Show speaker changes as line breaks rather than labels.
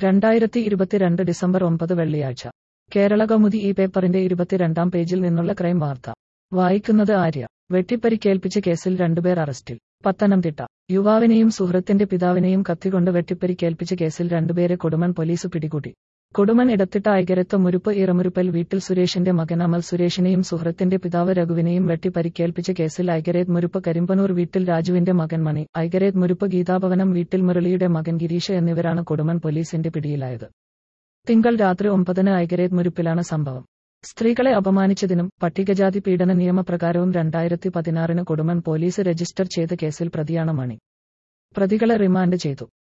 രണ്ടായിരത്തി ഇരുപത്തിരണ്ട് ഡിസംബർ ഒമ്പത് വെള്ളിയാഴ്ച കേരള കൗമുദി ഈ പേപ്പറിന്റെ ഇരുപത്തിരണ്ടാം പേജിൽ നിന്നുള്ള ക്രൈം വാർത്ത വായിക്കുന്നത് ആര്യ വെട്ടിപ്പരിക്കേൽപ്പിച്ച കേസിൽ രണ്ടുപേർ അറസ്റ്റിൽ പത്തനംതിട്ട യുവാവിനെയും സുഹൃത്തിന്റെ പിതാവിനെയും കത്തികൊണ്ട് വെട്ടിപ്പരിക്കേൽപ്പിച്ച കേസിൽ രണ്ടുപേരെ കൊടുമൺ പോലീസ് പിടികൂടി കൊടുമൺ ഇടത്തിട്ട ഐകരത്ത് മുരുപ്പ് ഇറമുരുപ്പൽ വീട്ടിൽ സുരേഷിന്റെ മകൻ അമൽ സുരേഷിനെയും സുഹൃത്തിന്റെ പിതാവ് രഘുവിനെയും വെട്ടിപ്പരിക്കേൽപ്പിച്ച കേസിൽ ഐകരേത് മുരുപ്പ് കരിമ്പനൂർ വീട്ടിൽ രാജുവിന്റെ മകൻ മണി ഐകരേത് മുരുപ്പ് ഗീതാഭവനം വീട്ടിൽ മുരളിയുടെ മകൻ ഗിരീഷ് എന്നിവരാണ് കൊടുമൺ പോലീസിന്റെ പിടിയിലായത് തിങ്കൾ രാത്രി ഒമ്പതിന് ഐകരേത് മുരുപ്പിലാണ് സംഭവം സ്ത്രീകളെ അപമാനിച്ചതിനും പട്ടികജാതി പീഡന നിയമപ്രകാരവും രണ്ടായിരത്തി പതിനാറിന് കൊടുമൺ പോലീസ് രജിസ്റ്റർ ചെയ്ത കേസിൽ പ്രതിയാണ് മണി പ്രതികളെ റിമാൻഡ് ചെയ്തു